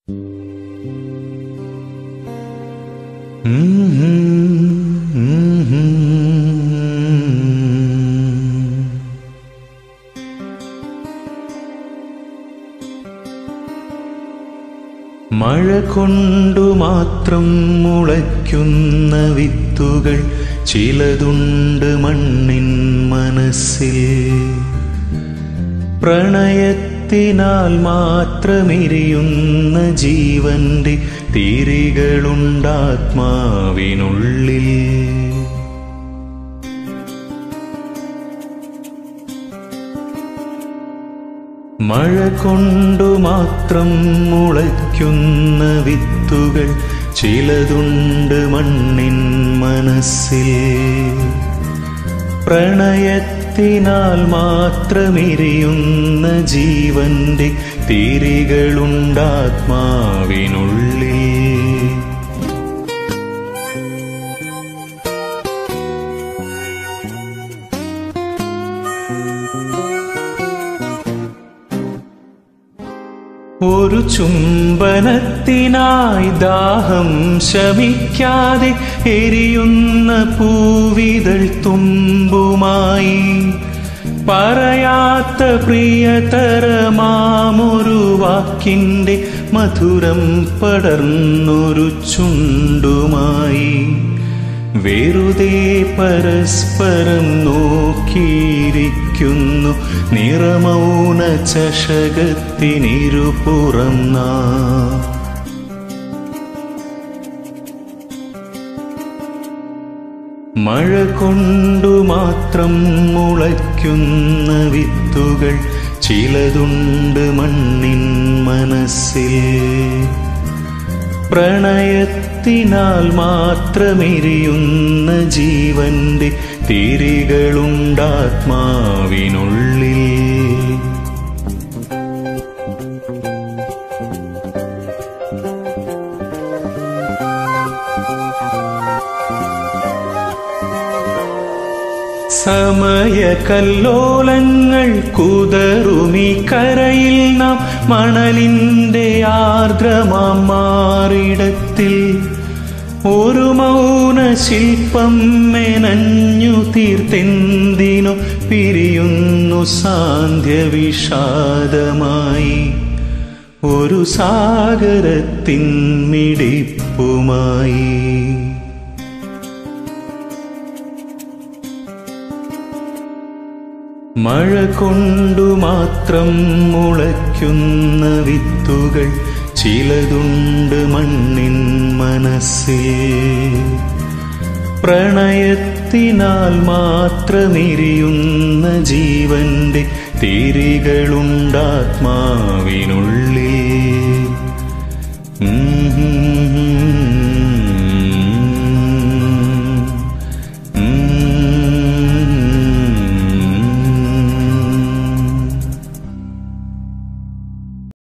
മഴ കൊണ്ടു മാത്രം മുളയ്ക്കുന്ന വിത്തുകൾ ചിലതുണ്ട് മണ്ണിൻ മനസ്സിൽ പ്രണയത്തിനാൽ മാത്രമെരിയുന്ന ജീവന്റെ തിരികളുണ്ടാത്മാവിനുള്ളിൽ മഴ കൊണ്ടു മാത്രം മുളയ്ക്കുന്ന വിത്തുകൾ ചിലതുണ്ട് മണ്ണിൻ മനസ്സിൽ പ്രണയത്തിനാൽ മാത്രമെരിയുന്ന ജീവന്റെ തിരികളുണ്ടാത്മാവിനുള്ളിൽ ഒരു ചുംബനത്തിനായി ദാഹം ശമിക്കാതെ എരിയുന്ന പൂവിതൾ തുമ്പുമായി പറയാത്ത പ്രിയതരമാമൊരു വാക്കിൻ്റെ മധുരം പടർന്നൊരു ചുണ്ടുമായി വെറുതെ പരസ്പരം നോക്കിയിരിക്കുന്നു നിറമൗന ചഷകത്തിനിരുപുറം നാം മഴ കൊണ്ടു മാത്രം മുളയ്ക്കുന്ന വിത്തുകൾ ചിലതുണ്ട് മണ്ണിൻ മനസ്സിൽ പ്രണയത്തിനാൽ മാത്രമെരിയുന്ന ജീവന്റെ തിരികളുണ്ടാത്മാവിനുള്ളിൽ സമയകല്ലോലങ്ങൾ കുതറുമി കരയിൽ നാം മണലിൻ്റെ ആർദ്രമാം മാറിടത്തിൽ ഒരു മൗന ശില്പം മെനഞ്ഞു തീർത്തെന്തിനു പിരിയുന്നു സാന്ധ്യ വിഷാദമായി ഒരു സാഗരത്തിൻ മിടിപ്പുമായി മഴ കൊണ്ടു മാത്രം മുളയ്ക്കുന്ന വിത്തുകൾ ചിലതുണ്ട് മണ്ണിൻ മനസ്സിൽ പ്രണയത്തിനാൽ മാത്രമെരിയുന്ന ജീവന്റെ തിരികളുണ്ടാത്മാവിനുള്ളിൽ